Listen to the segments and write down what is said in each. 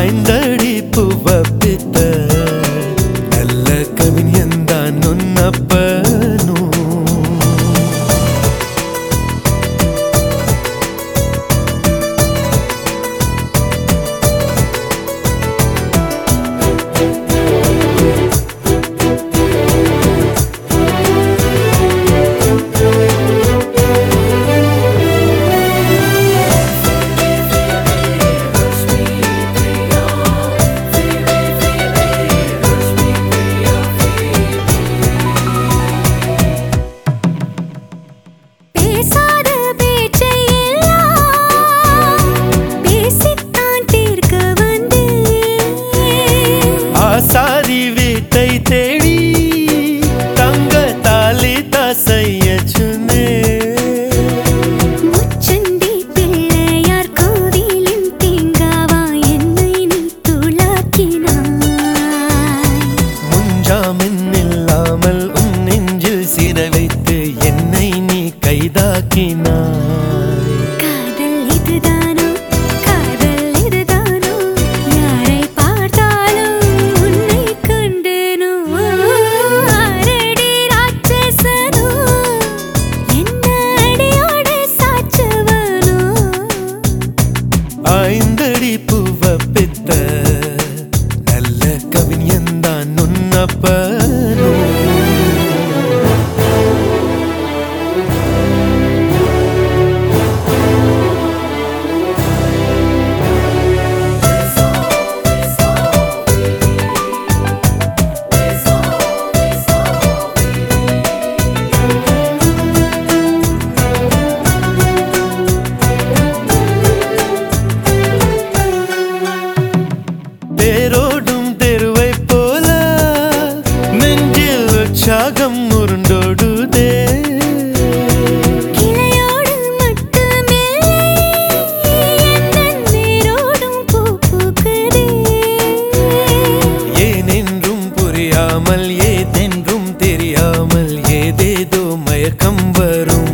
ஐந்தடி பூவ பித்த நல்ல கவிஞன்தான் உன்னப்பனோ பேசாத பேச்சை எல்லாம் பேசித்தான் தீர்க்க வந்தேன் ஆசாரி வீட்டை தேடி தங்க தாலி தசைய சொன்னே முச்சந்தி பிள்ளையார் கோவிலின் தீங்காவா என்னை நீ துளாக்கினாய் முஞ்சாமின் இல்லாமல் உன் நெஞ்சில் சிற வைத்து என்னை நீ கைதாக்கினாய் காதல் இதுதானோ காதல் இதுதானோ யாரை பார்த்தாலும் உன்னை கண்டேனோ ஆரடி ராட்சசனோ என்ன அடியோடு சாச்சவனோ ஐந்தடி பூவ பித்த நல்ல கவிஞன்தான் உன்னப்பனோ தேரோடும் தெருவை போல நெஞ்சில் உற்சாகம் உருண்டோடுதே கிளையோடு மட்டுமில்லை எந்தன் வேரோடும் பூ பூக்குதே ஏனென்றும் புரியாமல் ஏதென்றும் தெரியாமல் ஏதேதோ மயக்கம் வரும்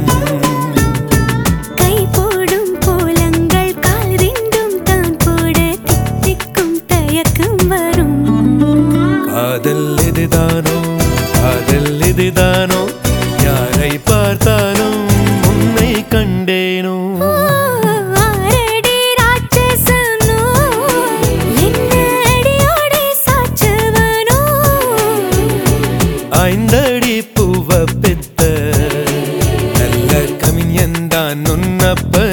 கை போடும் கோலங்கள் கால் ரெண்டும் தான் போட தித்திக்கும் தயக்கம் வரும் காதல் இதுதானோ காதல் இதுதானோ யாரை பார்த்தாலும் உன்னை கண்டேனோ ஆரடி ராட்சசனோ என்ன அடியோடு சாச்சவனோ ஐந்தடி பூவ பெத்த நல்ல கவிஞன்தான் உன்னப்ப